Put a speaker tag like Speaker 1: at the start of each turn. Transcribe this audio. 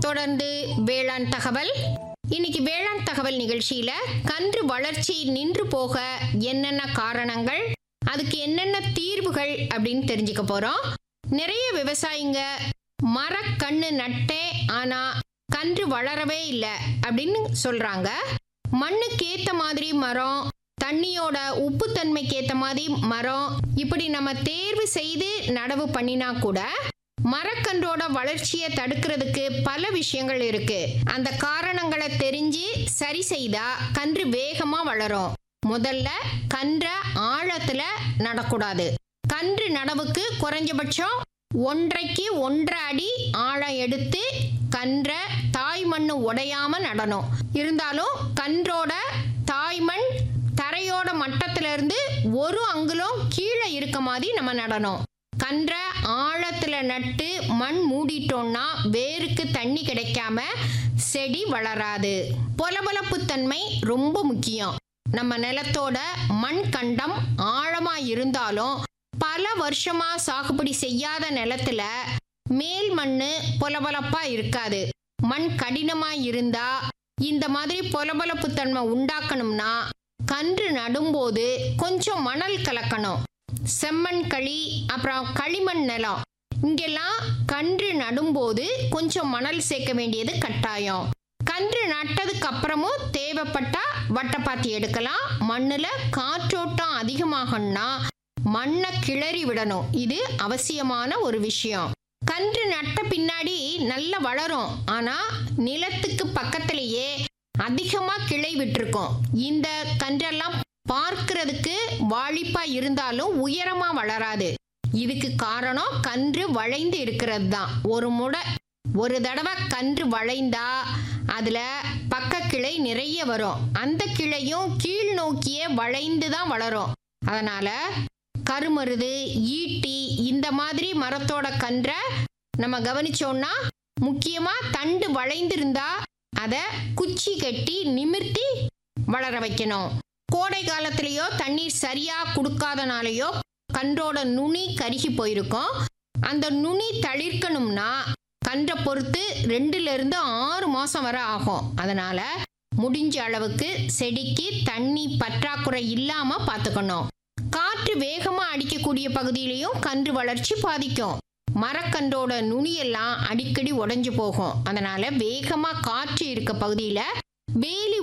Speaker 1: தொடர்ந்து வேளாண் தகவல் இன்னைக்கு வேளாண் தகவல் நிகழ்ச்சியில கன்று வளர்ச்சி நின்று போக என்னென்ன காரணங்கள் அதுக்கு என்னென்ன தீர்வுகள் அப்படின்னு தெரிஞ்சுக்க போறோம் நிறைய விவசாயிங்க மரக்கண்ணு நட்டேன் ஆனா கன்று வளரவே இல்லை அப்படின்னு சொல்றாங்க மண்ணுக்கு ஏத்த மாதிரி மரம் தண்ணியோட உப்புத்தன்மைக்கு ஏத்த மாதிரி மரம் இப்படி நம்ம தேர்வு செய்து நடவு பண்ணினா கூட மரக்கன்றோட வளர்ச்சியை தடுக்கிறதுக்கு பல விஷயங்கள் இருக்கு அந்த காரணங்களை தெரிஞ்சு சரி செய்தா கன்று வேகமா வளரும் முதல்ல கன்றை ஆழத்துல நடக்கூடாது கன்று நடவுக்கு குறைஞ்சபட்சம் ஒன்றைக்கு ஒன்றரை அடி ஆழம் எடுத்து கன்றை தாய் மண்ணு உடையாம நடணும் இருந்தாலும் கன்றோட தாய்மண் தரையோட மட்டத்துல இருந்து ஒரு அங்குலம் கீழே இருக்க மாதிரி நம்ம நடணும் கன்றை ஆழத்துல நட்டு மண் மூடிட்டோம்னா வேருக்கு தண்ணி கிடைக்காம செடி வளராது பொலபொலப்பு தன்மை ரொம்ப முக்கியம் நம்ம நிலத்தோட மண் கண்டம் ஆழமா இருந்தாலும் பல வருஷமா சாகுபடி செய்யாத நிலத்துல மேல் மண்ணு பொலபொலப்பா இருக்காது மண் கடினமா இருந்தா இந்த மாதிரி பொலபொலப்பு தன்மை உண்டாக்கணும்னா கன்று நடும்போது கொஞ்சம் மணல் கலக்கணும் செம்மண் களி அப்புறம் களிமண் நிலம் இங்கெல்லாம் கன்று நடும்போது கொஞ்சம் மணல் சேர்க்க வேண்டியது கட்டாயம் கன்று நட்டதுக்கு அப்புறமும் தேவைப்பட்டா வட்டப்பாத்தி எடுக்கலாம் மண்ணுல காற்றோட்டம் அதிகமாகணும்னா மண்ணை கிளறி விடணும் இது அவசியமான ஒரு விஷயம் கன்று நட்ட பின்னாடி நல்லா வளரும் ஆனா நிலத்துக்கு பக்கத்திலேயே அதிகமா கிளை விட்டுருக்கும் இந்த கன்றெல்லாம் பார்க்கிறதுக்கு வாளிப்பா இருந்தாலும் உயரமா வளராது இதுக்கு காரணம் கன்று வளைந்து இருக்கிறது தான் ஒரு முறை ஒரு தடவை கன்று வளைந்தா அதுல பக்க கிளை நிறைய வரும் அந்த கிளையும் கீழ் நோக்கியே வளைந்து தான் வளரும் அதனால கருமருது ஈட்டி இந்த மாதிரி மரத்தோட கன்றை நம்ம கவனிச்சோம்னா முக்கியமா தண்டு வளைந்திருந்தா அதை குச்சி கட்டி நிமிர்த்தி வளர வைக்கணும் கோடை காலத்திலேயோ தண்ணீர் சரியா கொடுக்காதனாலேயோ கன்றோட நுனி கருகி போயிருக்கும் அந்த நுனி தளிர்க்கணும்னா கன்றை பொறுத்து ரெண்டுல இருந்து ஆறு மாசம் வரை ஆகும் அதனால முடிஞ்ச அளவுக்கு செடிக்கு தண்ணி பற்றாக்குறை இல்லாம பார்த்துக்கணும் காற்று வேகமா அடிக்கக்கூடிய பகுதியிலையும் கன்று வளர்ச்சி பாதிக்கும் மரக்கன்றோட நுனியெல்லாம் அடிக்கடி உடைஞ்சு போகும் அதனால வேகமா காற்று இருக்க பகுதியில வேலி